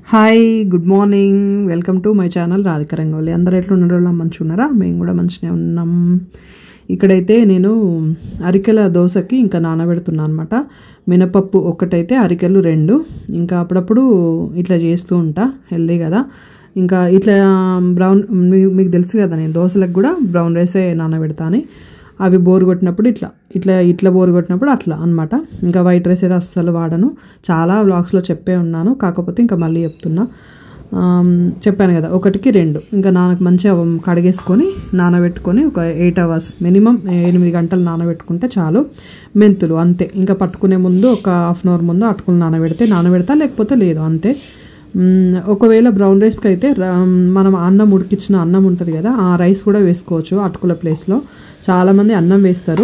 hi good morning welcome to my channel Radhika Rangavalli అందరు ఎట్లా ఉన్నారో మంచిగా ఉన్నారా మేము కూడా మంచిగా ఉన్నాం ఇక్కడైతే నేను అరికెల దోశకి ఇంకా నానబెడుతున్నాను అనమాట మినపప్పు ఒకటైతే అరికెలు రెండు ఇంకా అప్పుడప్పుడు ఇట్లా చేస్తూ ఉంటా హెల్దీ కదా ఇంకా ఇట్లా బ్రౌన్ మీ- మీకు తెలుసు కదా నేను దోశలకు కూడా బ్రౌన్ రైసే నానబెడతాను అవి బోర్ కొట్టినప్పుడు ఇట్లా ఇట్లా ఇట్లా బోర్ కొట్టినప్పుడు అట్లా అన్నమాట ఇంకా వైట్ రైస్ అయితే అస్సలు వాడను చాలా వ్లాగ్స్లో చెప్పే ఉన్నాను కాకపోతే ఇంకా మళ్ళీ చెప్తున్నా ఆమ్, చెప్పాను కదా ఒకటికి రెండు ఇంకా నాన్నకు మంచిగా కడిగేసుకొని నానబెట్టుకొని ఒక ఎయిట్ అవర్స్ మినిమం ఎనిమిది గంటలు నానబెట్టుకుంటే చాలు మెంతులు అంతే ఇంకా పట్టుకునే ముందు ఒక హాఫ్ అన్ అవర్ ముందు అటుకులు నానబెడితే నానబెడతా లేకపోతే లేదు అంతే మ్మ్, ఒకవేళ బ్రౌన్ రైస్కి అయితే రా- మనం అన్నం ఉడికించిన అన్నం ఉంటుంది కదా ఆ రైస్ కూడా వేసుకోవచ్చు అటుకుల ప్లేస్లో చాలామంది అన్నం వేస్తారు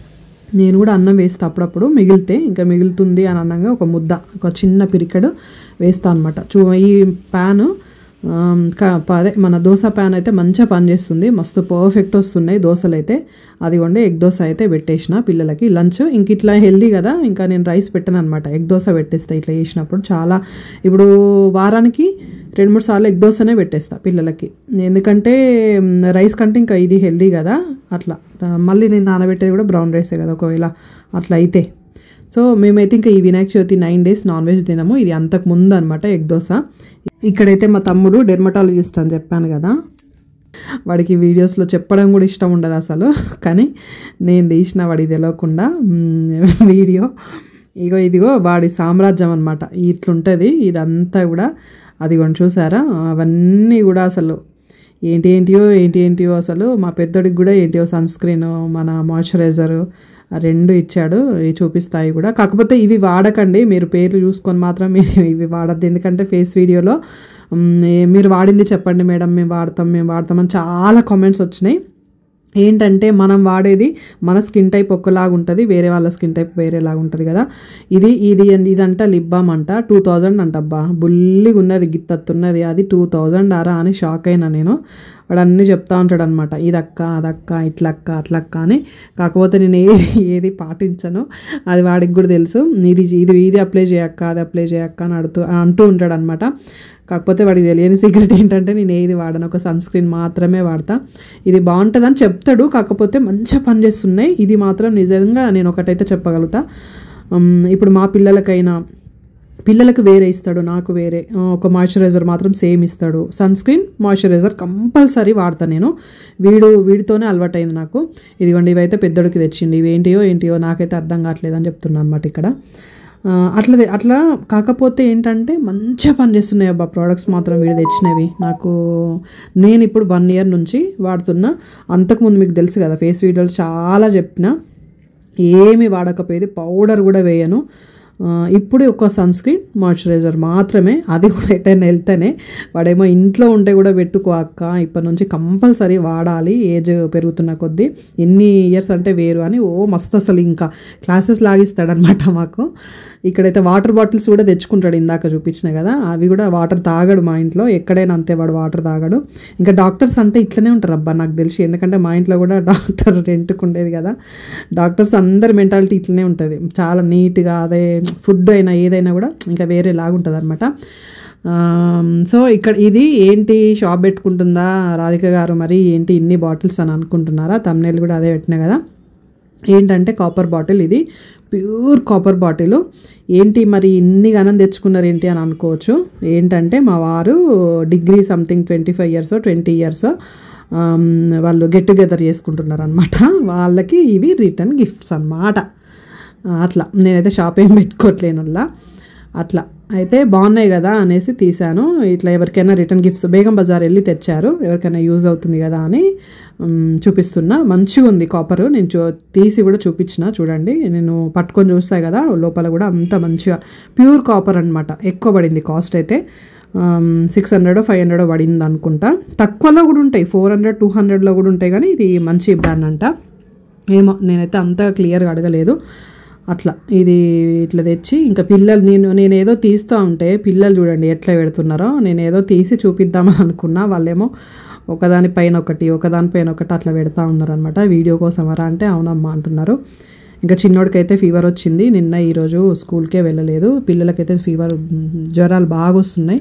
నేను కూడా అన్నం వేస్తా అప్పుడప్పుడు మిగిలితే ఇంకా మిగులుతుంది అని అనగా ఒక ముద్ద ఒక చిన్న పిరికెడు వేస్తా అనమాట చూ ఈ ప్యాన్ ఆమ్, క- ప- అదే మన దోశ ప్యాన్ అయితే మంచిగా పనిచేస్తుంది మస్తు పర్ఫెక్ట్ వస్తున్నాయి దోశలు అయితే అది కొండే ఎగ్ దోశ అయితే పెట్టేసిన పిల్లలకి లంచ్ ఇంక ఇట్లా హెల్దీ కదా ఇంకా నేను రైస్ పెట్టాను అనమాట ఎగ్ దోశ పెట్టేస్తా ఇట్లా చేసినప్పుడు చాలా ఇప్పుడు వారానికి రెండు మూడు సార్లు ఎగ్ దోశనే పెట్టేస్తా పిల్లలకి ఎందుకంటే మ్, రైస్ కంటే ఇంకా ఇది హెల్దీ కదా అట్లా ఆ, మళ్ళీ నేను నానబెట్టేది కూడా బ్రౌన్ రైసే కదా ఒకవేళ అట్లా అయితే సో మేమైతే ఇంకా ఈ Vinayaka Chavithi nine days non veg తినము ఇది అంతకు ముందు అనమాట ఎగ్ దోశ ఇక్కడైతే మా తమ్ముడు డెర్మటాలజిస్ట్ అని చెప్పాను కదా వాడికి వీడియోస్లో చెప్పడం కూడా ఇష్టం ఉండదు అసలు కానీ నేను తీసిన వాడికి తెలియకుండా మ్, వీడియో ఇగో ఇదిగో వాడి సామ్రాజ్యం అనమాట ఇట్లుంటుంది ఇదంతా కూడా అదిగోండి చూసారా అవన్నీ కూడా అసలు ఏంటి ఏంటియో ఏంటి ఏంటియో అసలు మా పెద్దోడికి కూడా ఏంటియో సన్ స్క్రీన్ మన మాయిశ్చరైజరు ఆ రెండు ఇచ్చాడు ఇవి చూపిస్తాయి కూడా కాకపోతే ఇవి వాడకండి మీరు పేర్లు చూసుకొని మాత్రం మీరు ఇవి వాడద్దు ఎందుకంటే ఫేస్ వీడియోలో మ్, ఏ- మీరు వాడింది చెప్పండి మేడం మేము వాడతాం మేము వాడతామని చాలా కామెంట్స్ వచ్చినాయి ఏంటంటే మనం వాడేది మన స్కిన్ టైప్ ఒకలాగా ఉంటుంది వేరే వాళ్ళ స్కిన్ టైప్ వేరేలాగా ఉంటుంది కదా ఇది ఇది ఇదంట లిప్ బామ్ అంట టూ థౌజండ్ అంట అబ్బా బుల్లిగా ఉన్నది గిత్తత్తున్నది అది టూ థౌజండ్ ఆరా అని షాక్ అయినా నేను వాడు అన్నీ చెప్తా ఉంటాడు అనమాట ఇదక్క అదక్క ఇట్లక్క అట్లక్క అని కాకపోతే నేను ఏ ఏది పాటించను అది వాడికి కూడా తెలుసు ఇది ఇది ఇది అప్లై చేయక్క అది అప్లై చేయక్క అని అడుతూ అంటూ ఉంటాడు అనమాట కాకపోతే వాడికి తెలియని సీక్రెట్ ఏంటంటే నేను ఏది వాడను ఒక సన్ స్క్రీన్ మాత్రమే వాడతా ఇది బాగుంటుందని చెప్తాడు కాకపోతే మంచిగా పనిచేస్తున్నాయి ఇది మాత్రం నిజంగా నేను ఒకటైతే చెప్పగలుగుతా ఉమ్, ఇప్పుడు మా పిల్లలకైనా పిల్లలకు వేరే ఇస్తాడు నాకు వేరే ఆ, ఒక మాయిశ్చరైజర్ మాత్రం సేమ్ ఇస్తాడు సన్ స్క్రీన్ మాయిశ్చరైజర్ కంపల్సరీ వాడతాను నేను వీడు వీడితోనే అలవాటైంది నాకు ఇదిగోండి ఇవైతే పెద్దోడికి తెచ్చిండి ఇవి ఏంటియో ఏంటియో నాకైతే అర్థం కావట్లేదు అని చెప్తున్నాను అనమాట ఇక్కడ ఆ, అట్లా అట్లా కాకపోతే ఏంటంటే మంచిగా పనిచేస్తున్నాయి అబ్బా ప్రోడక్ట్స్ మాత్రం వీడు తెచ్చినవి నాకు నేను ఇప్పుడు వన్ ఇయర్ నుంచి వాడుతున్నా అంతకుముందు మీకు తెలుసు కదా ఫేస్ వీడియోలు చాలా చెప్పిన ఏమి వాడకపోయేది పౌడర్ కూడా వేయను ఆ, ఇప్పుడు ఒక సన్ స్క్రీన్ మాయిశ్చరైజర్ మాత్రమే అది కూడా ఎటైనా వెళ్తేనే వాడేమో ఇంట్లో ఉంటే కూడా పెట్టుకో అక్క ఇప్పటి నుంచి కంపల్సరీ వాడాలి ఏజ్ పెరుగుతున్న కొద్దీ ఎన్ని ఇయర్స్ అంటే వేరు అని ఓ మస్తు అసలు ఇంకా క్లాసెస్ లాగిస్తాడనమాట మాకు ఇక్కడైతే వాటర్ బాటిల్స్ కూడా తెచ్చుకుంటాడు ఇందాక చూపించిన కదా అవి కూడా వాటర్ తాగడు మా ఇంట్లో ఎక్కడైనా అంతే వాడు వాటర్ తాగడు ఇంకా డాక్టర్స్ అంటే ఇట్లనే ఉంటారు అబ్బా నాకు తెలిసి ఎందుకంటే మా ఇంట్లో కూడా డాక్టర్ రెంట్కు ఉండేది కదా డాక్టర్స్ అందరి మెంటాలిటీ ఇట్లనే ఉంటుంది చాలా నీట్గా అదే ఫుడ్ అయినా ఏదైనా కూడా ఇంకా వేరే లాగుంటుంది అనమాట సో ఇక్కడ ఇది ఏంటి షాప్ పెట్టుకుంటుందా రాధిక గారు మరి ఏంటి ఇన్ని బాటిల్స్ అని అనుకుంటున్నారా తమ్నేలు కూడా అదే పెట్టినా కదా ఏంటంటే కాపర్ బాటిల్ ఇది ప్యూర్ కాపర్ బాటిల్ ఏంటి మరి ఇన్ని గనం తెచ్చుకున్నారు ఏంటి అని అనుకోవచ్చు ఏంటంటే మా వారు degree something twenty five years twenty years వాళ్ళు గెట్ టుగెదర్ చేసుకుంటున్నారు అనమాట వాళ్ళకి ఇవి రిటర్న్ గిఫ్ట్స్ అన్నమాట అట్లా నేనైతే షాప్ ఏం పెట్టుకోవట్లేను అలా అట్లా అయితే బాగున్నాయి కదా అనేసి తీశాను ఇట్లా ఎవరికైనా రిటర్న్ గిఫ్ట్స్ బేగం బజార్ వెళ్ళి తెచ్చారు ఎవరికైనా యూజ్ అవుతుంది కదా అని మ్, చూపిస్తున్నా మంచిగా ఉంది కాపర్ నేను చూ తీసి కూడా చూపించిన చూడండి నేను పట్టుకొని చూస్తాయి కదా లోపల కూడా అంత మంచిగా ప్యూర్ కాపర్ అనమాట ఎక్కువ పడింది కాస్ట్ అయితే సిక్స్ హండ్రెడ్ ఫైవ్ హండ్రెడ్ పడింది అనుకుంటా తక్కువలో కూడా ఉంటాయి ఫోర్ హండ్రెడ్ టూ హండ్రెడ్లో కూడా ఉంటాయి కానీ ఇది మంచి బ్రాండ్ అంట ఏమో నేనైతే అంత క్లియర్గా అడగలేదు అట్లా ఇది ఇట్లా తెచ్చి ఇంకా పిల్లలు నేను నేను ఏదో తీస్తూ ఉంటే పిల్లలు చూడండి ఎట్లా పెడుతున్నారో నేను ఏదో తీసి చూపిద్దామని అనుకున్నా వాళ్ళేమో ఒకదాని పైన ఒకటి ఒకదాని పైన ఒకటి అట్లా పెడతా ఉన్నారనమాట వీడియో కోసం అరా అంటే అవునమ్మా అంటున్నారు ఇంకా చిన్నోడికైతే ఫీవర్ వచ్చింది నిన్న ఈరోజు స్కూల్కే వెళ్ళలేదు పిల్లలకైతే ఫీవర్ జ్వరాలు బాగా వస్తున్నాయి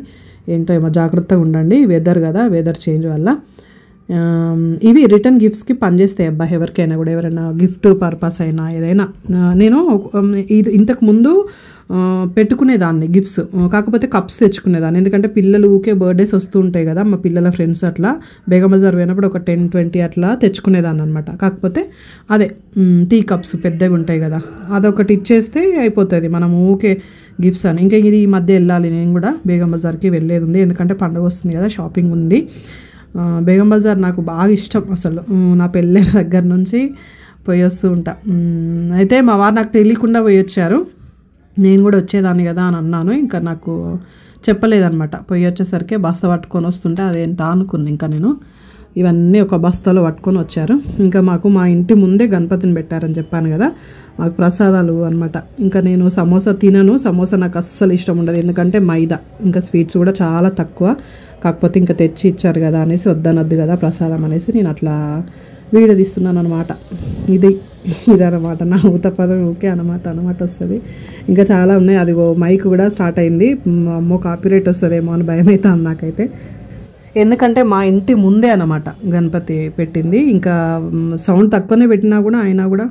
ఏంటో ఏమో జాగ్రత్తగా ఉండండి వెదర్ కదా వెదర్ చేంజ్ వల్ల ఆమ్, ఇవి రిటర్న్ గిఫ్ట్స్కి పనిచేస్తాయి అబ్బా ఎవరికైనా కూడా ఎవరైనా గిఫ్ట్ పర్పస్ అయినా ఏదైనా ఆ, నేను ఉమ్, ఇది ఇంతకు ముందు ఆ, పెట్టుకునేదాన్ని గిఫ్ట్స్ కాకపోతే కప్స్ తెచ్చుకునేదాన్ని ఎందుకంటే పిల్లలు ఊకే బర్త్డేస్ వస్తూ ఉంటాయి కదా మా పిల్లల ఫ్రెండ్స్ అట్లా బేగం బజార్ పోయినప్పుడు ఒక టెన్ ట్వంటీ అట్లా తెచ్చుకునేదాన్ని అనమాట కాకపోతే అదే మ్, టీ కప్స్ పెద్దవి ఉంటాయి కదా అదొకటి ఇచ్చేస్తే అయిపోతుంది మనం ఊకే గిఫ్ట్స్ అని ఇంకా ఇది ఈ మధ్య వెళ్ళాలి నేను కూడా బేగం బజార్కి వెళ్ళేది ఉంది ఎందుకంటే పండుగ వస్తుంది కదా షాపింగ్ ఉంది ఆ, బేగం బజార్ నాకు బాగా ఇష్టం అసలు ఉమ్, నా పెళ్ళైన దగ్గర నుంచి పోయి వస్తూ ఉంటా ఉమ్, అయితే మా వారు నాకు తెలియకుండా పోయి వచ్చారు నేను కూడా వచ్చేదాన్ని కదా అని అన్నాను ఇంకా నాకు చెప్పలేదన్నమాట పోయి వచ్చేసరికి బస్తా పట్టుకొని వస్తుంటే అదేంటా అనుకున్నా ఇంకా నేను ఇవన్నీ ఒక బస్తాలో పట్టుకొని వచ్చారు ఇంకా మాకు మా ఇంటి ముందే గణపతిని పెట్టారని చెప్పాను కదా మాకు ప్రసాదాలు అనమాట ఇంకా నేను సమోసా తినను సమోసా నాకు అస్సలు ఇష్టం ఉండదు ఎందుకంటే మైదా ఇంకా స్వీట్స్ కూడా చాలా తక్కువ కాకపోతే ఇంకా తెచ్చి ఇచ్చారు కదా అనేసి వద్దనద్దు కదా ప్రసాదం అనేసి నేను అట్లా వీడియో తీస్తున్నాను అనమాట ఇది ఇదనమాట నా ఊత పదం ఓకే అనమాట అనమాట వస్తుంది ఇంకా చాలా ఉన్నాయి అది మైక్ కూడా స్టార్ట్ అయింది మ్, అమ్మో కాపీరైట్ వస్తుందేమో అని భయం అవుతుంది నాకైతే ఎందుకంటే మా ఇంటి ముందే అన్నమాట గణపతి పెట్టింది ఇంకా సౌండ్ తక్కువనే పెట్టినా కూడా అయినా కూడా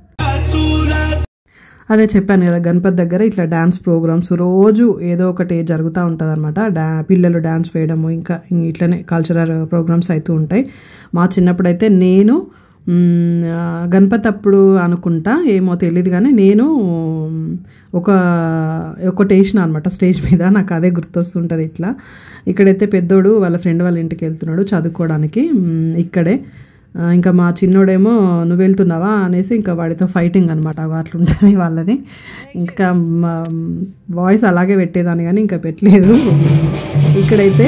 అదే చెప్పాను కదా గణపతి దగ్గర ఇట్లా డ్యాన్స్ ప్రోగ్రామ్స్ రోజు ఏదో ఒకటి జరుగుతూ ఉంటుంది అనమాట డా పిల్లలు డ్యాన్స్ వేయడము ఇంకా ఇం- ఇట్లనే కల్చరల్ ప్రోగ్రామ్స్ అవుతూ ఉంటాయి మా చిన్నప్పుడైతే నేను మ్, ఆ, గణపతి అప్పుడు అనుకుంటా ఏమో తెలియదు కానీ నేను మ్, ఒక ఒకటి వేసిన అనమాట స్టేజ్ మీద నాకు అదే గుర్తొస్తుంటుంది ఇట్లా ఇక్కడైతే పెద్దోడు వాళ్ళ ఫ్రెండ్ వాళ్ళ ఇంటికి వెళ్తున్నాడు చదువుకోవడానికి మ్, ఇక్కడే ఆ, ఇంకా మా చిన్నోడేమో నువ్వు వెళ్తున్నావా అనేసి ఇంకా వాడితో ఫైటింగ్ అనమాట అట్లుంటుంది వాళ్ళది ఇంకా వాయిస్ అలాగే పెట్టేదాన్ని కానీ ఇంకా పెట్టలేదు ఇక్కడైతే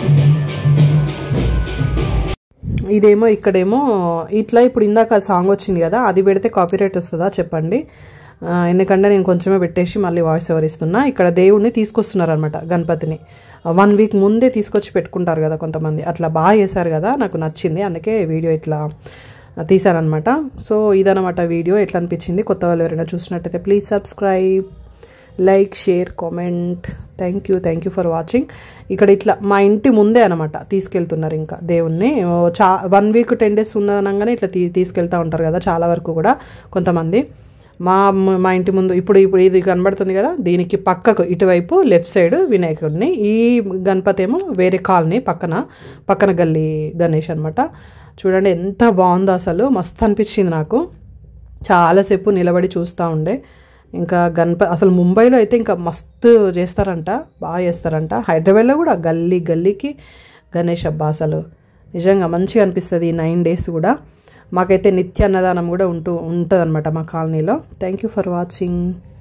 ఇదేమో ఇక్కడేమో ఇట్లా ఇప్పుడు ఇందాక సాంగ్ వచ్చింది కదా అది పెడితే కాపీరైట్ వస్తుందా చెప్పండి ఆ, ఎందుకంటే నేను కొంచెమే పెట్టేసి మళ్ళీ వాయిస్ ఓవర్ ఇస్తున్నా ఇక్కడ దేవుడిని తీసుకొస్తున్నారు అనమాట గణపతిని వన్ వీక్ ముందే తీసుకొచ్చి పెట్టుకుంటారు కదా కొంతమంది అట్లా బాగా చేశారు కదా నాకు నచ్చింది అందుకే వీడియో ఇట్లా తీసానమాట సో ఇదనమాట వీడియో ఎట్లా అనిపించింది కొత్త వాళ్ళు ఎవరైనా చూసినట్టయితే please subscribe like share comment thank you thank you for watching ఇక్కడ ఇట్లా మా ఇంటి ముందే అనమాట తీసుకెళ్తున్నారు ఇంకా దేవుణ్ణి ఓ చా వన్ వీక్ టెన్ డేస్ ఉన్నదనగానే ఇట్లా తీ తీసుకెళ్తూ ఉంటారు కదా చాలా వరకు కూడా కొంతమంది మా మా ఇంటి ముందు ఇప్పుడు ఇప్పుడు ఇది కనబడుతుంది కదా దీనికి పక్కకు ఇటువైపు లెఫ్ట్ సైడ్ వినాయకుడిని ఈ గణపతి ఏమో వేరే కాలనీ పక్కన పక్కన గల్లీ గణేష్ అనమాట చూడండి ఎంత బాగుందో అసలు మస్తు అనిపించింది నాకు చాలాసేపు నిలబడి చూస్తూ ఉండే ఇంకా గణప అసలు ముంబైలో అయితే ఇంకా మస్తు చేస్తారంట బాగా చేస్తారంట హైదరాబాద్లో కూడా గల్లీ గల్లీకి గణేష్ అబ్బా అసలు నిజంగా మంచిగా అనిపిస్తుంది ఈ నైన్ డేస్ కూడా మాకైతే నిత్య అన్నదానం కూడా ఉంటూ ఉంటుంది మా కాలనీలో థ్యాంక్ యూ ఫర్ వాచింగ్